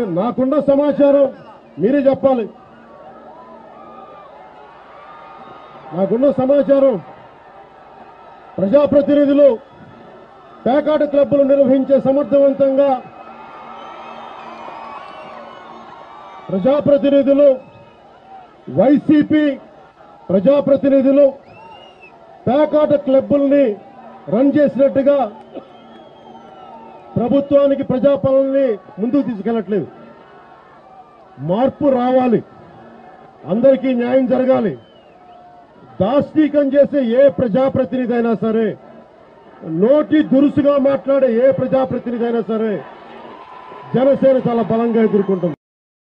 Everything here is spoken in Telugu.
నాకున్న సమాచారం మీరే చెప్పాలి నాకున్న సమాచారం ప్రజాప్రతినిధులు పేకాట క్లబ్బులు నిర్వహించే సమర్థవంతంగా ప్రజాప్రతినిధులు వైసీపీ ప్రజాప్రతినిధులు పేకాట క్లబ్బుల్ని రన్ చేసినట్టుగా ప్రభుత్వానికి ప్రజాపాలనని ముందుకు తీసుకెళ్లట్లేదు మార్పు రావాలి అందరికీ న్యాయం జరగాలి దాష్టీకం చేసే ఏ ప్రజాప్రతినిధి అయినా సరే నోటి దురుసుగా మాట్లాడే ఏ ప్రజాప్రతినిధి అయినా సరే జనసేన చాలా బలంగా ఎదుర్కొంటుంది